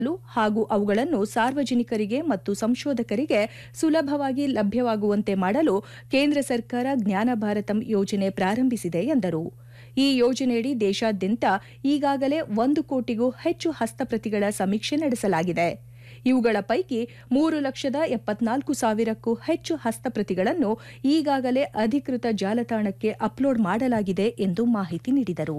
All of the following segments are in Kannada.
ಹಾಗೂ ಅವುಗಳನ್ನು ಸಾರ್ವಜನಿಕರಿಗೆ ಮತ್ತು ಸಂಶೋಧಕರಿಗೆ ಸುಲಭವಾಗಿ ಲಭ್ಯವಾಗುವಂತೆ ಮಾಡಲು ಕೇಂದ್ರ ಸರ್ಕಾರ ಜ್ಞಾನ ಭಾರತಂ ಯೋಜನೆ ಪ್ರಾರಂಭಿಸಿದೆ ಎಂದರು ಈ ಯೋಜನೆಯಡಿ ದೇಶಾದ್ಯಂತ ಈಗಾಗಲೇ ಒಂದು ಕೋಟಿಗೂ ಹೆಚ್ಚು ಹಸ್ತಪ್ರತಿಗಳ ಸಮೀಕ್ಷೆ ನಡೆಸಲಾಗಿದೆ ಇವುಗಳ ಪೈಕಿ ಮೂರು ಲಕ್ಷದ ಎಪ್ಪತ್ನಾಲ್ಕು ಸಾವಿರಕ್ಕೂ ಹೆಚ್ಚು ಹಸ್ತಪ್ರತಿಗಳನ್ನು ಈಗಾಗಲೇ ಅಧಿಕೃತ ಜಾಲತಾಣಕ್ಕೆ ಅಪ್ಲೋಡ್ ಮಾಡಲಾಗಿದೆ ಎಂದು ಮಾಹಿತಿ ನೀಡಿದರು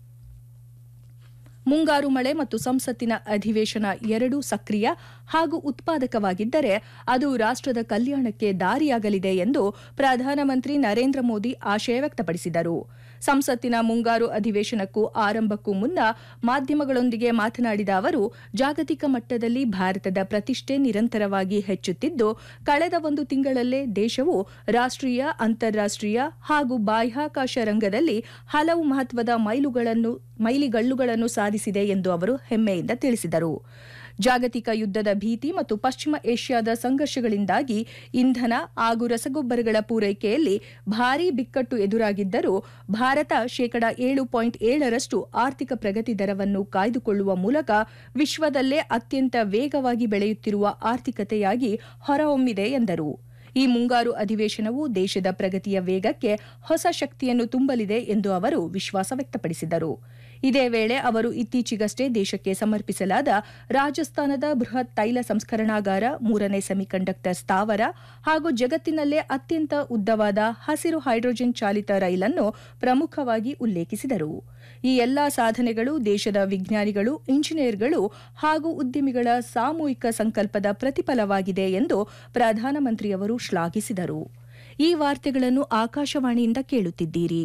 ಮುಂಗಾರು ಮಳೆ ಮತ್ತು ಸಂಸತ್ತಿನ ಅಧಿವೇಶನ ಎರಡೂ ಸಕ್ರಿಯ ಹಾಗೂ ಉತ್ಪಾದಕವಾಗಿದ್ದರೆ ಅದು ರಾಷ್ಟ್ರದ ಕಲ್ಯಾಣಕ್ಕೆ ದಾರಿಯಾಗಲಿದೆ ಎಂದು ಪ್ರಧಾನಮಂತ್ರಿ ನರೇಂದ್ರ ಮೋದಿ ಆಶಯ ವ್ಯಕ್ತಪಡಿಸಿದರು ಸಂಸತ್ತಿನ ಮುಂಗಾರು ಅಧಿವೇಶನಕ್ಕೂ ಆರಂಭಕ್ಕೂ ಮುನ್ನ ಮಾಧ್ಯಮಗಳೊಂದಿಗೆ ಮಾತನಾಡಿದ ಅವರು ಜಾಗತಿಕ ಮಟ್ಟದಲ್ಲಿ ಭಾರತದ ಪ್ರತಿಷ್ಠೆ ನಿರಂತರವಾಗಿ ಹೆಚ್ಚುತ್ತಿದ್ದು ಕಳೆದ ಒಂದು ತಿಂಗಳಲ್ಲೇ ದೇಶವು ರಾಷ್ಟ್ರೀಯ ಅಂತಾರಾಷ್ಟ್ರೀಯ ಹಾಗೂ ಬಾಹ್ಯಾಕಾಶ ರಂಗದಲ್ಲಿ ಹಲವು ಮಹತ್ವದ ಮೈಲುಗಳನ್ನು ಮೈಲಿಗಲ್ಲುಗಳನ್ನು ಸಾಧಿಸಿದೆ ಎಂದು ಅವರು ಹೆಮ್ಮೆಯಿಂದ ತಿಳಿಸಿದರು ಜಾಗತಿಕ ಯುದ್ದದ ಭೀತಿ ಮತ್ತು ಪಶ್ಚಿಮ ಏಷ್ಯಾದ ಸಂಘರ್ಷಗಳಿಂದಾಗಿ ಇಂಧನ ಹಾಗೂ ರಸಗೊಬ್ಬರಗಳ ಪೂರೈಕೆಯಲ್ಲಿ ಭಾರೀ ಬಿಕ್ಕಟ್ಟು ಎದುರಾಗಿದ್ದರೂ ಭಾರತ ಶೇಕಡ ಏಳು ಪಾಯಿಂಟ್ ಏಳರಷ್ಟು ಆರ್ಥಿಕ ಪ್ರಗತಿ ದರವನ್ನು ಕಾಯ್ದುಕೊಳ್ಳುವ ಮೂಲಕ ವಿಶ್ವದಲ್ಲೇ ಅತ್ಯಂತ ವೇಗವಾಗಿ ಬೆಳೆಯುತ್ತಿರುವ ಆರ್ಥಿಕತೆಯಾಗಿ ಹೊರಹೊಮ್ಮಿದೆ ಎಂದರು ಈ ಮುಂಗಾರು ಅಧಿವೇಶನವು ದೇಶದ ಪ್ರಗತಿಯ ವೇಗಕ್ಕೆ ಹೊಸ ಶಕ್ತಿಯನ್ನು ತುಂಬಲಿದೆ ಎಂದು ಅವರು ವಿಶ್ವಾಸ ವ್ಯಕ್ತಪಡಿಸಿದರು ಇದೇ ವೇಳೆ ಅವರು ಇತ್ತೀಚೆಗಷ್ಟೇ ದೇಶಕ್ಕೆ ಸಮರ್ಪಿಸಲಾದ ರಾಜಸ್ಥಾನದ ಬೃಹತ್ ತೈಲ ಸಂಸ್ಕರಣಾಗಾರ ಮೂರನೇ ಸೆಮಿಕಂಡಕ್ಟರ್ ಸ್ಥಾವರ ಹಾಗೂ ಜಗತ್ತಿನಲ್ಲೇ ಅತ್ಯಂತ ಉದ್ದವಾದ ಹಸಿರು ಹೈಡ್ರೋಜನ್ ಚಾಲಿತ ರೈಲನ್ನು ಪ್ರಮುಖವಾಗಿ ಉಲ್ಲೇಖಿಸಿದರು ಈ ಎಲ್ಲಾ ಸಾಧನೆಗಳು ದೇಶದ ವಿಜ್ಞಾನಿಗಳು ಇಂಜಿನಿಯರ್ಗಳು ಹಾಗೂ ಉದ್ಯಮಿಗಳ ಸಾಮೂಹಿಕ ಸಂಕಲ್ಪದ ಪ್ರತಿಫಲವಾಗಿದೆ ಎಂದು ಪ್ರಧಾನಮಂತ್ರಿಯವರು ಶ್ಲಾಘಿಸಿದರು ಈ ವಾರ್ತೆಗಳನ್ನು ಆಕಾಶವಾಣಿಯಿಂದ ಕೇಳುತ್ತಿದ್ದೀರಿ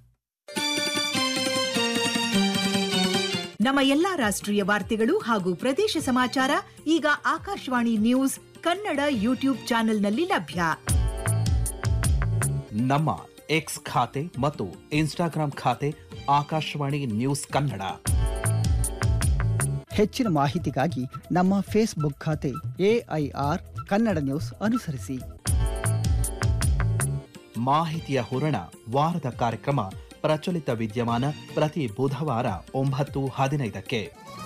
ನಮ್ಮ ಎಲ್ಲಾ ರಾಷ್ಟ್ರೀಯ ವಾರ್ತೆಗಳು ಹಾಗೂ ಪ್ರದೇಶ ಸಮಾಚಾರ ಈಗ ಆಕಾಶವಾಣಿ ನ್ಯೂಸ್ ಕನ್ನಡ ಯೂಟ್ಯೂಬ್ ಚಾನೆಲ್ನಲ್ಲಿ ಲಭ್ಯ ನಮ್ಮ ಎಕ್ಸ್ ಖಾತೆ ಮತ್ತು ಇನ್ಸ್ಟಾಗ್ರಾಂ ಖಾತೆ ಆಕಾಶವಾಣಿ ನ್ಯೂಸ್ ಕನ್ನಡ ಹೆಚ್ಚಿನ ಮಾಹಿತಿಗಾಗಿ ನಮ್ಮ ಫೇಸ್ಬುಕ್ ಖಾತೆ ಎಐಆರ್ ಕನ್ನಡ ನ್ಯೂಸ್ ಅನುಸರಿಸಿ ಮಾಹಿತಿಯ ಹೂರಣ ವಾರದ ಕಾರ್ಯಕ್ರಮ ಪ್ರಚಲಿತ ವಿದ್ಯಮಾನ ಪ್ರತಿ ಬುಧವಾರ ಒಂಬತ್ತು ಹದಿನೈದಕ್ಕೆ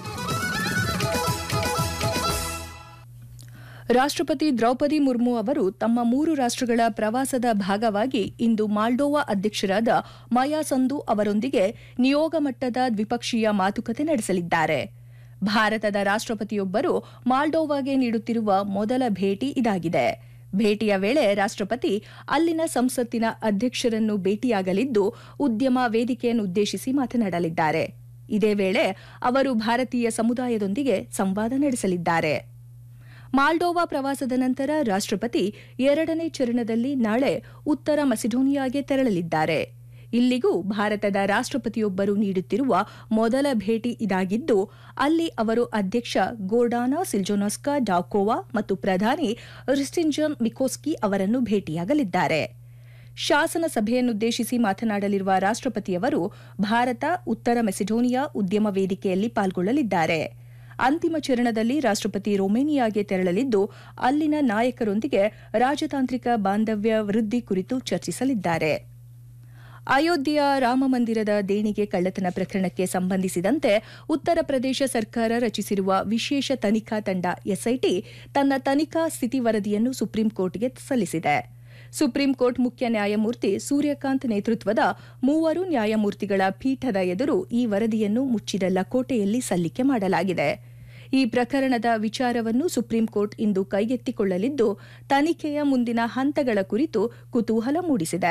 ರಾಷ್ಟ್ರಪತಿ ದ್ರೌಪದಿ ಮುರ್ಮು ಅವರು ತಮ್ಮ ಮೂರು ರಾಷ್ಟ್ರಗಳ ಪ್ರವಾಸದ ಭಾಗವಾಗಿ ಇಂದು ಮಾಲ್ಡೋವಾ ಅಧ್ಯಕ್ಷರಾದ ಮಯಾ ಸಂದು ಅವರೊಂದಿಗೆ ನಿಯೋಗ ಮಟ್ಟದ ದ್ವಿಪಕ್ಷೀಯ ಮಾತುಕತೆ ನಡೆಸಲಿದ್ದಾರೆ ಭಾರತದ ರಾಷ್ಟ್ರಪತಿಯೊಬ್ಬರು ಮಾಲ್ಡೋವಾಗೆ ನೀಡುತ್ತಿರುವ ಮೊದಲ ಭೇಟಿ ಇದಾಗಿದೆ ಭೇಟಿಯ ವೇಳೆ ರಾಷ್ಟ್ರಪತಿ ಅಲ್ಲಿನ ಸಂಸತ್ತಿನ ಅಧ್ಯಕ್ಷರನ್ನು ಭೇಟಿಯಾಗಲಿದ್ದು ಉದ್ಯಮ ವೇದಿಕೆಯನ್ನುದ್ದೇಶಿಸಿ ಮಾತನಾಡಲಿದ್ದಾರೆ ಇದೇ ವೇಳೆ ಅವರು ಭಾರತೀಯ ಸಮುದಾಯದೊಂದಿಗೆ ಸಂವಾದ ನಡೆಸಲಿದ್ದಾರೆ ಮಾಲ್ಡೋವಾ ಪ್ರವಾಸದ ನಂತರ ರಾಷ್ಟ್ರಪತಿ ಎರಡನೇ ಚರಣದಲ್ಲಿ ನಾಳೆ ಉತ್ತರ ಮಸಿಡೋನಿಯಾಗೆ ತೆರಳಲಿದ್ದಾರೆ ಇಲ್ಲಿಗೂ ಭಾರತದ ರಾಷ್ಟ್ರಪತಿಯೊಬ್ಬರು ನೀಡುತ್ತಿರುವ ಮೊದಲ ಭೇಟಿ ಇದಾಗಿದ್ದು ಅಲ್ಲಿ ಅವರು ಅಧ್ಯಕ್ಷ ಗೋರ್ಡಾನಾ ಸಿಲ್ಜೋನಸ್ಕಾ ಡಾಕೋವಾ ಮತ್ತು ಪ್ರಧಾನಿ ರಿಸ್ಟಿಂಜನ್ ಮಿಕೋಸ್ಕಿ ಅವರನ್ನು ಭೇಟಿಯಾಗಲಿದ್ದಾರೆ ಶಾಸನ ಸಭೆಯನ್ನುದ್ದೇಶಿಸಿ ಮಾತನಾಡಲಿರುವ ರಾಷ್ಟ್ರಪತಿಯವರು ಭಾರತ ಉತ್ತರ ಮೆಸಿಡೋನಿಯಾ ಉದ್ಯಮ ವೇದಿಕೆಯಲ್ಲಿ ಪಾಲ್ಗೊಳ್ಳಲಿದ್ದಾರೆ ಅಂತಿಮ ಚರಣದಲ್ಲಿ ರಾಷ್ಟ್ರಪತಿ ರೊಮೇನಿಯಾಗೆ ತೆರಳಲಿದ್ದು ಅಲ್ಲಿನ ನಾಯಕರೊಂದಿಗೆ ರಾಜತಾಂತ್ರಿಕ ಬಾಂಧವ್ಯ ವೃದ್ಧಿ ಕುರಿತು ಚರ್ಚಿಸಲಿದ್ದಾರೆ ಅಯೋಧ್ಯೆಯ ರಾಮಮಂದಿರದ ದೇಣಿಗೆ ಕಳ್ಳತನ ಪ್ರಕರಣಕ್ಕೆ ಸಂಬಂಧಿಸಿದಂತೆ ಉತ್ತರ ಪ್ರದೇಶ ಸರ್ಕಾರ ರಚಿಸಿರುವ ವಿಶೇಷ ತನಿಖಾ ತಂಡ ಎಸ್ಐಟಿ ತನ್ನ ತನಿಖಾ ಸ್ಥಿತಿ ವರದಿಯನ್ನು ಸುಪ್ರೀಂ ಕೋರ್ಟ್ಗೆ ಸಲ್ಲಿಸಿದೆ ಸುಪ್ರೀಂ ಕೋರ್ಟ್ ಮುಖ್ಯ ನ್ಯಾಯಮೂರ್ತಿ ಸೂರ್ಯಕಾಂತ್ ನೇತೃತ್ವದ ಮೂವರು ನ್ಯಾಯಮೂರ್ತಿಗಳ ಪೀಠದ ಎದುರು ಈ ವರದಿಯನ್ನು ಮುಚ್ಚಿದ ಲಕೋಟೆಯಲ್ಲಿ ಸಲ್ಲಿಕೆ ಮಾಡಲಾಗಿದೆ ಈ ಪ್ರಕರಣದ ವಿಚಾರವನ್ನು ಸುಪ್ರೀಂ ಕೋರ್ಟ್ ಇಂದು ಕೈಗೆತ್ತಿಕೊಳ್ಳಲಿದ್ದು ತನಿಖೆಯ ಮುಂದಿನ ಹಂತಗಳ ಕುರಿತು ಕುತೂಹಲ ಮೂಡಿಸಿದೆ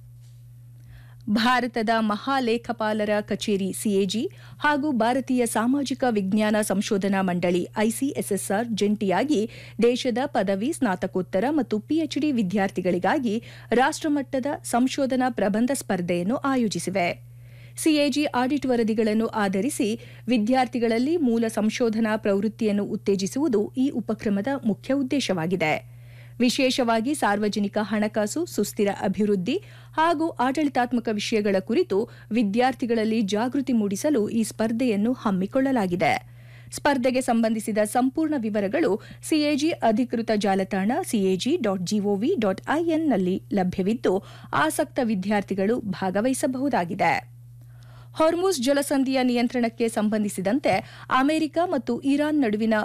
ಭಾರತದ ಮಹಾಲೇಖಪಾಲರ ಕಚೇರಿ ಸಿಎಜಿ ಹಾಗೂ ಭಾರತೀಯ ಸಾಮಾಜಿಕ ವಿಜ್ಞಾನ ಸಂಶೋಧನಾ ಮಂಡಳಿ ಐಸಿಎಸ್ಎಸ್ಆರ್ ಜಂಟಿಯಾಗಿ ದೇಶದ ಪದವಿ ಸ್ನಾತಕೋತ್ತರ ಮತ್ತು ಪಿಎಚ್ಡಿ ವಿದ್ಯಾರ್ಥಿಗಳಿಗಾಗಿ ರಾಷ್ಟ್ರಮಟ್ಟದ ಸಂಶೋಧನಾ ಪ್ರಬಂಧ ಸ್ಪರ್ಧೆಯನ್ನು ಆಯೋಜಿಸಿವೆ ಸಿಎಜಿ ಆಡಿಟ್ ವರದಿಗಳನ್ನು ಆಧರಿಸಿ ವಿದ್ಯಾರ್ಥಿಗಳಲ್ಲಿ ಮೂಲ ಸಂಶೋಧನಾ ಪ್ರವೃತ್ತಿಯನ್ನು ಉತ್ತೇಜಿಸುವುದು ಈ ಉಪಕ್ರಮದ ಮುಖ್ಯ ಉದ್ದೇಶವಾಗಿದೆ ವಿಶೇಷವಾಗಿ ಸಾರ್ವಜನಿಕ ಹಣಕಾಸು ಸುಸ್ಥಿರ ಅಭಿವೃದ್ಧಿ ಹಾಗೂ ಆಡಳಿತಾತ್ಮಕ ವಿಷಯಗಳ ಕುರಿತು ವಿದ್ಯಾರ್ಥಿಗಳಲ್ಲಿ ಜಾಗೃತಿ ಮೂಡಿಸಲು ಈ ಸ್ಪರ್ಧೆಯನ್ನು ಹಮ್ಮಿಕೊಳ್ಳಲಾಗಿದೆ ಸ್ಪರ್ಧೆಗೆ ಸಂಬಂಧಿಸಿದ ಸಂಪೂರ್ಣ ವಿವರಗಳು ಸಿಎಜಿ ಅಧಿಕೃತ ಜಾಲತಾಣ ಸಿಎಜಿ ಡಾಟ್ ಜಿಒವಿ ಡಾಟ್ ಐಎನ್ನಲ್ಲಿ ಲಭ್ಯವಿದ್ದು ಆಸಕ್ತ ವಿದ್ಯಾರ್ಥಿಗಳು ಭಾಗವಹಿಸಬಹುದಾಗಿದೆ ಹೊರ್ಮುಜ್ ಜಲಸಂಧಿಯ ನಿಯಂತ್ರಣಕ್ಕೆ ಸಂಬಂಧಿಸಿದಂತೆ ಅಮೆರಿಕ ಮತ್ತು ಇರಾನ್ ನಡುವಿನ